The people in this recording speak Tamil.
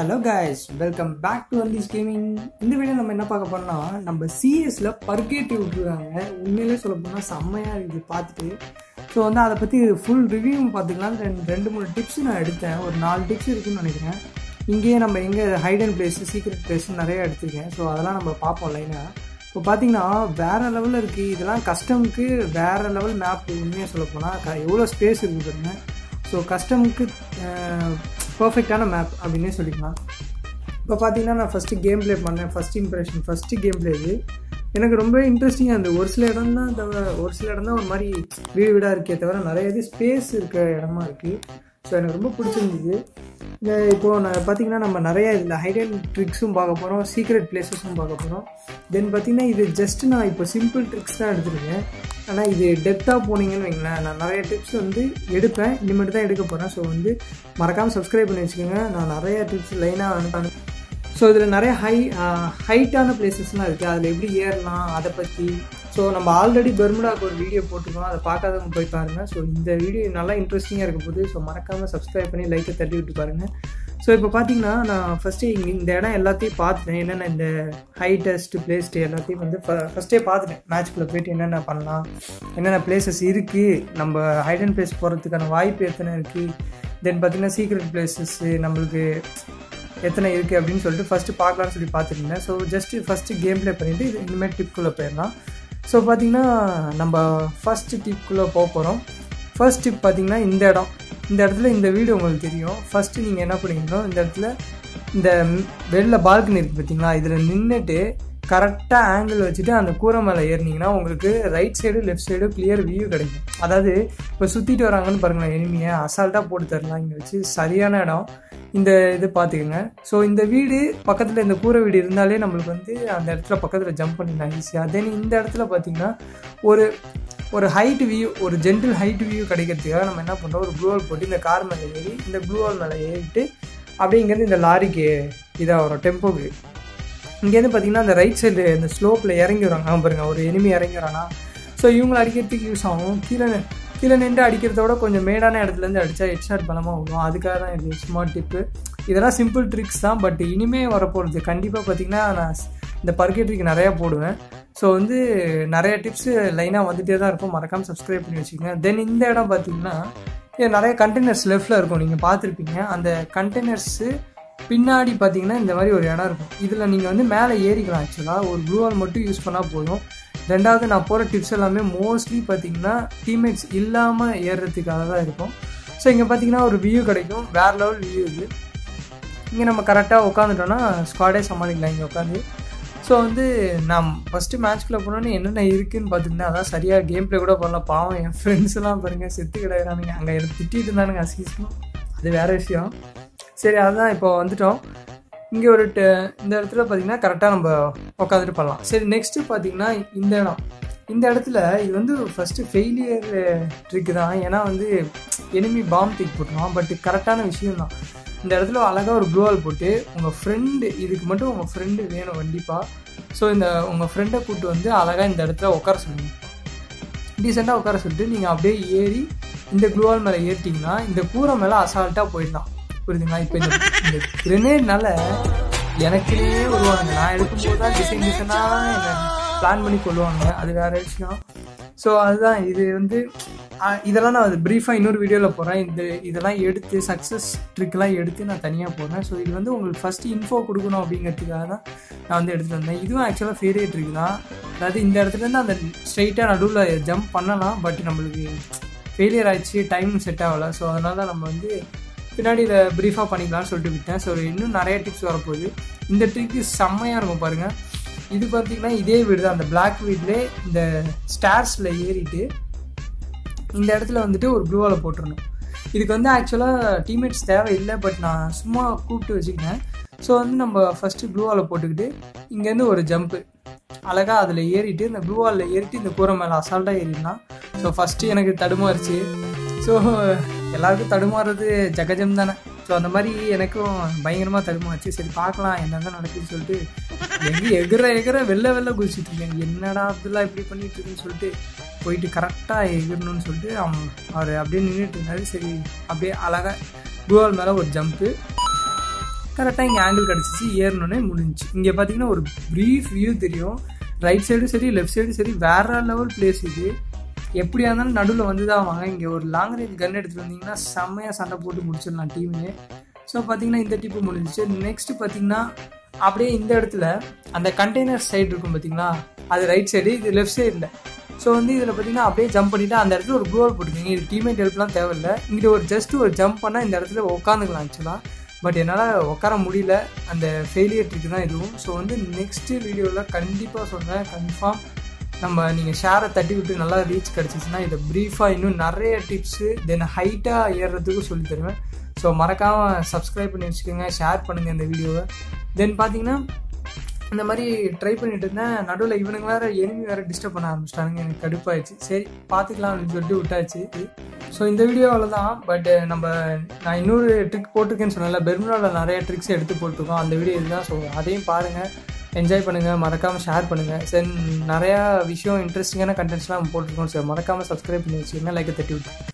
hello guys welcome back to வந்தீஸ் கேமிங் இந்த வீடியோ நம்ம என்ன பார்க்க போறோம்னா நம்ம சிஎஸ்ல பர்கேட்டி விட்டுருக்காங்க உண்மையிலே சொல்ல போனால் செம்மையாக இருக்குது பார்த்துட்டு ஸோ வந்து அதை பற்றி ஃபுல் ரிவ்யூ பார்த்துக்கலாம் ரெண்டு ரெண்டு மூணு டிப்ஸ் நான் எடுத்தேன் ஒரு நாலு டிப்ஸ் இருக்குன்னு நினைக்கிறேன் இங்கேயே நம்ம எங்கே ஹைடன் பிளேஸ் சீக்ரெட் பிளேஸ் நிறைய எடுத்திருக்கேன் ஸோ அதெல்லாம் நம்ம பார்ப்போம் லைனாக இப்போ பார்த்தீங்கன்னா வேறு லெவலில் இருக்குது இதெல்லாம் கஸ்டமுக்கு வேறு லெவல் மேப் உண்மையாக சொல்ல போனால் எவ்வளோ ஸ்பேஸ் இருக்குது பாருங்க ஸோ கஸ்டமுக்கு பர்ஃபெக்டான மேப் அப்படின்னே சொல்லிக்கலாம் இப்போ பார்த்தீங்கன்னா நான் ஃபஸ்ட்டு கேம் ப்ளே பண்ணேன் first impression first game play இது எனக்கு ரொம்ப இன்ட்ரெஸ்டிங்காக இருந்தது ஒரு சில இடம் தான் தவிர ஒரு சில இடம் தான் ஒரு மாதிரி வீடு வீடாக இருக்கே தவிர நிறைய இது ஸ்பேஸ் இருக்க இடமா இருக்குது ஸோ எனக்கு ரொம்ப பிடிச்சிருந்தது இந்த இப்போது நான் பார்த்தீங்கன்னா நம்ம நிறைய இதில் ஹைடன் ட்ரிக்ஸும் பார்க்க போகிறோம் சீக்ரெட் பிளேசஸும் பார்க்க போகிறோம் தென் பார்த்தீங்கன்னா இது ஜஸ்ட் நான் இப்போ சிம்பிள் ட்ரிக்ஸ் தான் எடுத்திருக்கேன் ஆனால் இது டெப்த்தாக போனீங்கன்னு வைங்களேன் நான் நிறைய டிப்ஸ் வந்து எடுப்பேன் இனிமேட்டு தான் எடுக்க போகிறேன் ஸோ வந்து மறக்காமல் சப்ஸ்கிரைப் பண்ணி வச்சுக்கோங்க நான் நிறைய டிப்ஸ் லைனாக அனுப்ப ஸோ இதில் நிறைய ஹை ஹைட்டான பிளேசஸ்லாம் இருக்குது அதில் எப்படி ஏறலாம் அதை பற்றி ஸோ நம்ம ஆல்ரெடி பெர்முடாக்கு ஒரு வீடியோ போட்டிருக்கோம் அதை பார்க்காதவங்க போய் பாருங்கள் ஸோ இந்த வீடியோ நல்லா இன்ட்ரெஸ்டிங்காக இருக்க போது ஸோ மறக்காமல் சப்ஸ்கிரைப் பண்ணி லைக்கை தட்டி விட்டு பாருங்கள் ஸோ இப்போ பார்த்தீங்கன்னா நான் ஃபஸ்ட்டு இங்கே இந்த இடம் எல்லாத்தையும் பார்த்துட்டேன் என்னென்ன இந்த ஹைட்டஸ்ட் பிளேஸ்ட்டு எல்லாத்தையும் வந்து ஃபஸ்ட்டே பார்த்துட்டேன் மேட்ச்குள்ளே போயிட்டு என்னென்ன பண்ணலாம் என்னென்ன பிளேசஸ் இருக்குது நம்ம ஹைடன் பிளேஸ் போகிறதுக்கான வாய்ப்பு எத்தனை இருக்குது தென் பார்த்தீங்கன்னா சீக்ரெட் பிளேசஸ்ஸு நம்மளுக்கு எத்தனை இருக்குது அப்படின்னு சொல்லிட்டு ஃபஸ்ட்டு பார்க்கலான்னு சொல்லி பார்த்துருந்தேன் so just first game play பண்ணிவிட்டு இது இனிமேல் டிப்குள்ளே போயிடலாம் ஸோ பார்த்தீங்கன்னா நம்ம ஃபஸ்ட்டு டிப்குள்ளே போக போகிறோம் ஃபர்ஸ்ட் டிப் பார்த்தீங்கன்னா இந்த இடம் இந்த இடத்துல இந்த வீடு உங்களுக்கு தெரியும் ஃபஸ்ட்டு நீங்கள் என்ன பண்ணிக்கணும் இந்த இடத்துல இந்த வெளில பால்கனி இருக்குது பார்த்தீங்களா இதில் நின்றுட்டு கரெக்டாக ஆங்கிள் வச்சுட்டு அந்த கூரை மேலே ஏறினீங்கன்னா உங்களுக்கு right side left side clear view கிடைக்கும் அதாவது இப்போ சுற்றிட்டு வராங்கன்னு பாருங்களேன் எனிமியை அசால்ட்டாக போட்டு தரலாம் இங்கே வச்சு சரியான இடம் இந்த இது பார்த்துக்கோங்க ஸோ இந்த வீடு பக்கத்தில் இந்த கூரை வீடு இருந்தாலே நம்மளுக்கு வந்து அந்த இடத்துல பக்கத்தில் ஜம்ப் பண்ணிடலாம் ஈஸியாக தென் இந்த இடத்துல பார்த்தீங்கன்னா ஒரு ஒரு ஹைட் வியூ ஒரு ஜென்டில் ஹைட் வியூ கிடைக்கிறதுக்காக நம்ம என்ன பண்ணுறோம் ஒரு ப்ளூவால் போட்டு இந்த கார் மேலே ஏறி இந்த ப்ளூவால் மேலே ஏறிட்டு அப்படியே இங்கேருந்து இந்த லாரிக்கு இதாக வரும் டெம்போக்கு இங்கேருந்து பார்த்தீங்கன்னா அந்த ரைட் சைடு இந்த ஸ்லோப்பில் இறங்கி வராங்க பாருங்க ஒரு எனிமி இறங்கி வரானா ஸோ இவங்களை அடிக்கிறதுக்கு யூஸ் ஆகும் கீழே கீழே நின்று அடிக்கிறத விட கொஞ்சம் மேடான இடத்துலேருந்து அடித்தா ஹெட்ஷாட் பலமாக வரும் அதுக்காக தான் இது ஸ்மார்ட் டிப்பு இதெல்லாம் சிம்பிள் ட்ரிக்ஸ் தான் பட் இனிமே வரப்போகிறது கண்டிப்பாக பார்த்தீங்கன்னா நான் இந்த பர்கெட்ரிக்கு நிறையா போடுவேன் ஸோ வந்து நிறைய டிப்ஸு லைனாக வந்துகிட்டே தான் இருக்கும் மறக்காமல் சப்ஸ்கிரைப் பண்ணி வச்சுக்கோங்க தென் இந்த இடம் பார்த்தீங்கன்னா நிறைய கண்டெய்னர்ஸ் லெஃப்டில் இருக்கும் நீங்கள் பார்த்துருப்பீங்க அந்த கண்டெய்னர்ஸு பின்னாடி பார்த்தீங்கன்னா இந்த மாதிரி ஒரு இடம் இருக்கும் இதில் நீங்கள் வந்து மேலே ஏறிக்கலாம் ஆக்சுவலாக ஒரு ப்ளூவால் மட்டும் யூஸ் பண்ணால் போதும் ரெண்டாவது நான் போகிற டிப்ஸ் எல்லாமே மோஸ்ட்லி பார்த்தீங்கன்னா டீம்மேட்ஸ் இல்லாமல் ஏறுறதுக்காக தான் இருக்கும் ஸோ இங்கே பார்த்தீங்கன்னா ஒரு வியூ கிடைக்கும் வேறு லெவல் வியூ இது இங்கே நம்ம கரெக்டாக உட்காந்துட்டோன்னா ஸ்குவாடே சமாளிக்கலாம் இங்கே உட்காந்து ஸோ வந்து நான் ஃபஸ்ட்டு மேட்ச்குள்ளே போனோன்னு என்னென்ன இருக்குதுன்னு பார்த்துருந்தேன் அதான் சரியாக கேம் ப்ளே கூட பண்ணலாம் பாவம் என் ஃப்ரெண்ட்ஸ் எல்லாம் பாருங்கள் செத்து கிடையாதுங்க அங்கே எனக்கு திட்டிகிட்டு இருந்தானுங்க அசீஸ்லாம் அது வேறு விஷயம் சரி அதுதான் இப்போ வந்துட்டோம் இங்கே ஒரு இந்த இடத்துல பார்த்தீங்கன்னா கரெக்டாக நம்ம உட்காந்துட்டு பண்ணலாம் சரி நெக்ஸ்ட்டு பார்த்தீங்கன்னா இந்த இடம் இந்த இடத்துல இது வந்து ஃபஸ்ட்டு ஃபெயிலியர் ட்ரிக்கு தான் ஏன்னா வந்து எனிமி பாம் தூக்கி போட்டுருவான் பட் கரெக்டான விஷயம் தான் இந்த இடத்துல அழகாக ஒரு ப்ளூவால் போட்டு உங்கள் ஃப்ரெண்டு இதுக்கு மட்டும் உங்கள் ஃப்ரெண்டு வேணும் கண்டிப்பாக ஸோ இந்த உங்கள் ஃப்ரெண்டை கூப்பிட்டு வந்து அழகாக இந்த இடத்துல உட்கார சொல்லுங்க டீசெண்டாக உட்கார சொல்லிட்டு நீங்கள் அப்படியே ஏறி இந்த க்ளூவால் மேலே ஏறிட்டிங்கன்னா இந்த கூரை மேலே அசால்ட்டாக போயிடலாம் புரியுதுங்களா இப்போ இந்த இந்த கிரெனேட்னால எனக்குனே வருவாங்க நான் எடுக்கும்போது தான் டிசைன் டிசைனாக என்னை பிளான் பண்ணி கொள்ளுவாங்க அது வேறு விஷயம் ஸோ அதுதான் இது வந்து இதெல்லாம் நான் ப்ரீஃபாக இன்னொரு வீடியோவில் போகிறேன் இந்த இதெல்லாம் எடுத்து சக்ஸஸ் ட்ரிக்லாம் எடுத்து நான் தனியாக போடுறேன் ஸோ இது வந்து உங்களுக்கு ஃபஸ்ட்டு இன்ஃபோ கொடுக்கணும் அப்படிங்கிறதுக்காக தான் நான் வந்து எடுத்துகிட்டு வந்தேன் இதுவும் ஆக்சுவலாக ஃபெயிலியர் ட்ரிக் தான் அதாவது இந்த இடத்துலேருந்து அந்த ஸ்ட்ரைட்டாக நடுவில் ஜம்ப் பண்ணலாம் பட் நம்மளுக்கு ஃபெயிலியர் ஆயிடுச்சு டைம் செட் ஆகலை ஸோ அதனால தான் நம்ம வந்து பின்னாடி இதை ப்ரீஃபாக பண்ணிக்கலாம்னு சொல்லிட்டு விட்டேன் ஸோ இன்னும் நிறைய டிப்ஸ் வரப்போகுது இந்த ட்ரிக்கு செம்மையாக இருக்கும் பாருங்கள் இது பார்த்திங்கன்னா இதே வீடு தான் அந்த பிளாக் வீட்லே இந்த ஸ்டார்ஸில் ஏறிட்டு இந்த இடத்துல வந்துட்டு ஒரு ப்ளூவால் போட்டுருணும் இதுக்கு வந்து ஆக்சுவலாக டீம்மேட்ஸ் தேவையில்லை பட் நான் சும்மா கூப்பிட்டு வச்சுக்கிட்டேன் ஸோ வந்து நம்ம ஃபஸ்ட்டு ப்ளூவால் போட்டுக்கிட்டு இங்கேருந்து ஒரு ஜம்ப்பு அழகாக அதில் ஏறிட்டு இந்த ப்ளூவாலில் ஏறிட்டு இந்த கூரை மேலே அசால்ட்டாக ஏறிடலாம் ஸோ ஃபஸ்ட்டு எனக்கு தடுமாறுச்சு ஸோ எல்லாருக்கும் தடுமாறுறது ஜகஜம் தானே ஸோ அந்த மாதிரி எனக்கும் பயங்கரமாக தடுமாறுச்சு சரி பார்க்கலாம் என்ன தான் நடக்குதுன்னு சொல்லிட்டு எங்கே எகிற எகிற வெள்ளை வெள்ளை குதிச்சுட்டு இருக்கேன் என்னடா அப்படிலாம் இப்படி பண்ணிட்டு இருக்குன்னு சொல்லிட்டு போயிட்டு கரெக்டாக எகிரணும்னு சொல்லிட்டு அவன் அவர் அப்படியே நின்றுட்டு இருந்தாரு சரி அப்படியே அழகாக குவால் மேலே ஒரு ஜம்ப்பு கரெக்டாக இங்கே ஆங்கிள் கிடச்சிச்சு ஏறினோடனே முடிஞ்சுச்சு இங்கே பார்த்தீங்கன்னா ஒரு ப்ரீஃப் வியூ தெரியும் ரைட் சைடும் சரி லெஃப்ட் சைடும் சரி வேற லெவல் பிளேஸ் இது எப்படியா இருந்தாலும் நடுவில் வந்து தான் வாங்க இங்கே ஒரு லாங் ரேஞ்ச் கன் எடுத்துகிட்டு வந்தீங்கன்னா செம்மையாக சண்டை போட்டு முடிச்சிடலாம் டீமே ஸோ பார்த்தீங்கன்னா இந்த டிப்பு முடிஞ்சிச்சு நெக்ஸ்ட் பார்த்தீங்கன்னா அப்படியே இந்த இடத்துல அந்த கண்டெய்னர் சைடு இருக்கும் பார்த்தீங்களா அது ரைட் சைடு இது லெஃப்ட் சைடில் ஸோ வந்து இதில் பார்த்தீங்கன்னா அப்படியே ஜம்ப் பண்ணிவிட்டு அந்த இடத்துல ஒரு க்ளோவல் போட்டுருக்கீங்க இது டீமேட் ஹெல்ப்லாம் தேவையில்லை இங்கிட்ட ஒரு ஜஸ்ட் ஒரு ஜம்ப் பண்ணால் இந்த இடத்துல உட்காந்துக்கலாம் ஆக்சுவலாக பட் என்னால் உட்கார முடியல அந்த ஃபெயிலியர் ட்ரிக்கு தான் இதுவும் ஸோ வந்து நெக்ஸ்ட்டு வீடியோவில் கண்டிப்பாக சொல்கிறேன் கன்ஃபார்ம் நம்ம நீங்கள் ஷேரை தட்டி விட்டு நல்லா ரீச் கிடச்சிச்சின்னா இதை ப்ரீஃபாக இன்னும் நிறைய டிப்ஸு தென் ஹைட்டாக ஏறுறதுக்கும் சொல்லி தருவேன் ஸோ மறக்காமல் சப்ஸ்கிரைப் பண்ணி வச்சுக்கோங்க ஷேர் பண்ணுங்கள் இந்த வீடியோவை தென் பார்த்தீங்கன்னா இந்த மாதிரி ட்ரை பண்ணிட்டு இருந்தேன் நடுவில் இவனுங்க வேறு எனிமி வேறு டிஸ்டர்ப் பண்ண ஆரம்பிச்சிட்டானுங்க எனக்கு கடுப்பாயிடுச்சு சரி பார்த்துக்கலாம் அப்படின்னு சொல்லிட்டு விட்டாச்சு ஸோ இந்த வீடியோவில் தான் பட் நம்ம நான் இன்னொரு ட்ரிக் போட்டிருக்கேன்னு சொன்னல பெர்முனாவில் நிறைய ட்ரிக்ஸ் எடுத்து போட்டிருக்கோம் அந்த வீடியோ இதுதான் ஸோ அதையும் பாருங்கள் என்ஜாய் பண்ணுங்கள் மறக்காமல் ஷேர் பண்ணுங்கள் சரி நிறையா விஷயம் இன்ட்ரெஸ்டிங்கான கண்டென்ட்ஸ்லாம் நம்ம போட்டிருக்கோம் சார் மறக்காமல் சப்ஸ்கிரைப் பண்ணி வச்சுக்கோங்க லைக்கை தட்டி விட்டு